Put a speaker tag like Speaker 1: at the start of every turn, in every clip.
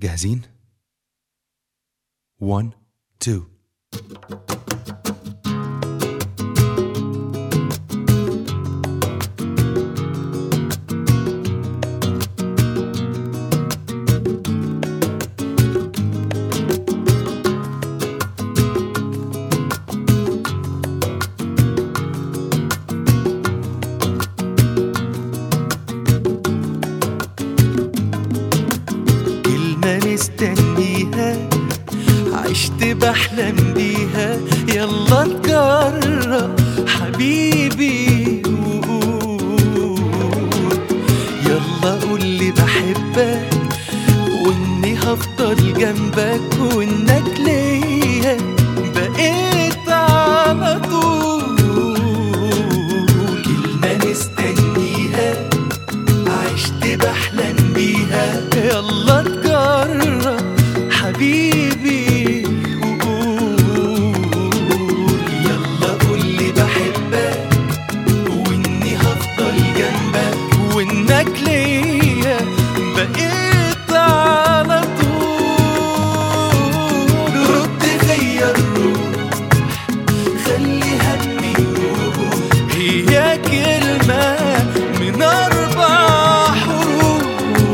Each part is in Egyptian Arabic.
Speaker 1: جاهزين؟ 1 2
Speaker 2: كلمة مستنيها عشت بحلم بيها يلا تجرب حبيبي وقول يلا قولي بحبك واني هفضل جنبك وانك ليا بقيت على طول كلمة مستنيها عشت بحلم بيها يلا تجرب حبيبي وقول يلا قولي بحبك واني هفضل جنبك وانك ليا بقيت على طول رد فيا الروح خلي همي يروح هي كلمة من أربع حروف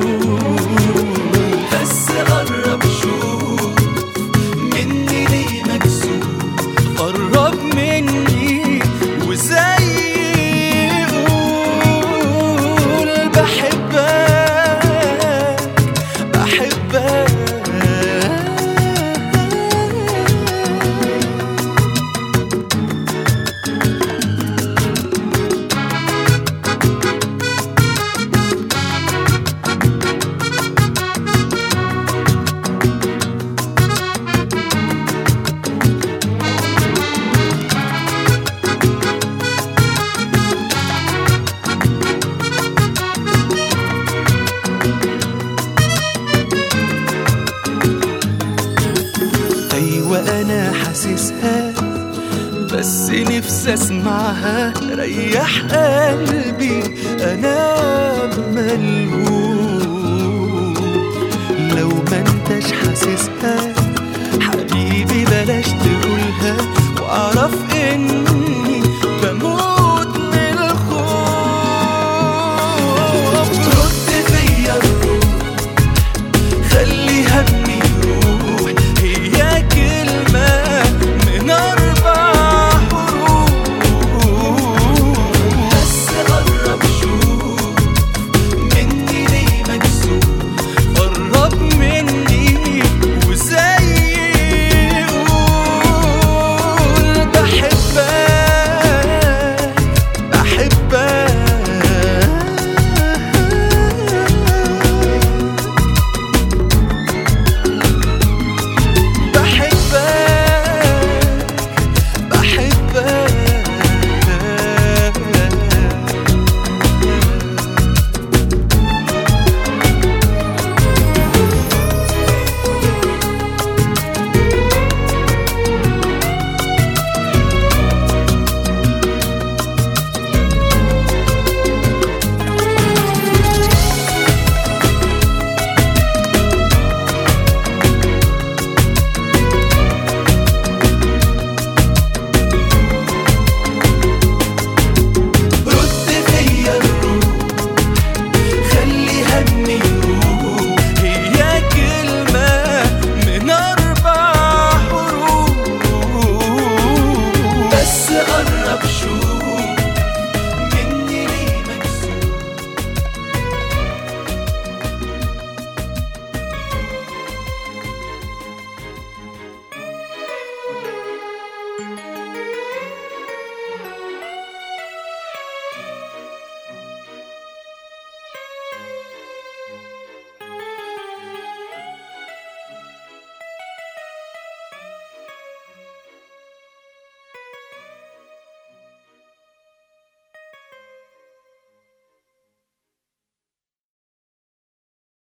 Speaker 2: بس قرب شوف مني ليه مكسوف قرب مني وزي قول بحبك بحبك ايوه انا حاسسها بس نفسي اسمعها ريح قلبي انا ملهوف لو ما انتش حاسسها